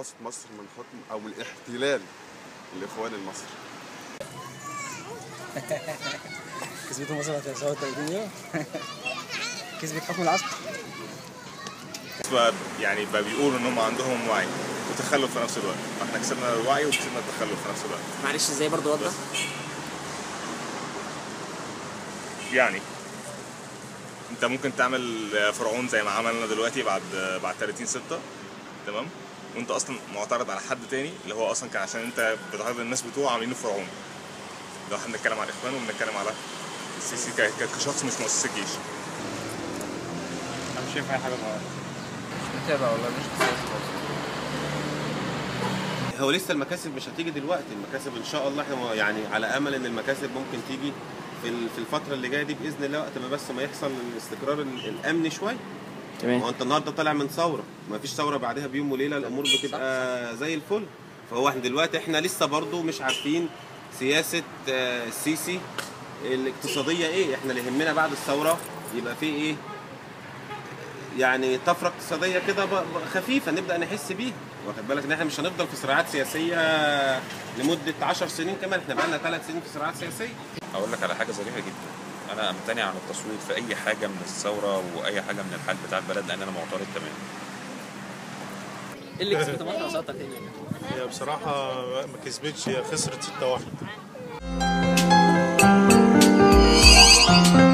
خلصت مصر من حكم او من احتلال الاخوان المصري كسبته مصر 37 يوم كسبت حكم العسكر بقى يعني بقى بيقولوا ان هم عندهم وعي وتخلف في نفس الوقت احنا كسبنا الوعي وكسبنا التخلف في نفس الوقت معلش ازاي برضه وضح يعني انت ممكن تعمل فرعون زي ما عملنا دلوقتي بعد بعد 30 6 تمام وانت اصلا معترض على حد تاني اللي هو اصلا كان عشان انت بتعرض الناس بتوعه عاملين فرعون لو احنا بنتكلم على الاخوان وبنتكلم على السيسي ك- ك- كشخص مش مؤسس الجيش انا مش شايف اي حاجه غلط متابع والله مش سياسي خالص هو لسه المكاسب مش هتيجي دلوقتي المكاسب ان شاء الله احنا يعني على امل ان المكاسب ممكن تيجي في ال- في الفتره اللي جايه دي باذن الله وقت ما بس ما يحصل الاستقرار ال- الامني شويه ما تمام هو انت النهارده طالع من ثوره ما فيش ثوره بعدها بيوم وليله الامور بتبقى زي الفل فهو احنا دلوقتي احنا لسه برضو مش عارفين سياسه آه، السيسي الاقتصاديه ايه احنا اللي يهمنا بعد الثوره يبقى في ايه يعني طفره اقتصاديه كده ب- ب- خفيفه نبدا نحس بيها واخد بالك ان احنا مش هنفضل في صراعات سياسيه لمده 10 سنين كمان احنا بقالنا ثلاث سنين في صراعات سياسيه اقول لك على حاجه ظريفه جدا انا امتنع عن التصويت في اي حاجه من الثوره واي حاجه من الحال بتاع البلد لان انا معترض تماما ايه اللي كسبته مصر وسقطت تاني هي بصراحة ما كسبتش هي خسرت 6-1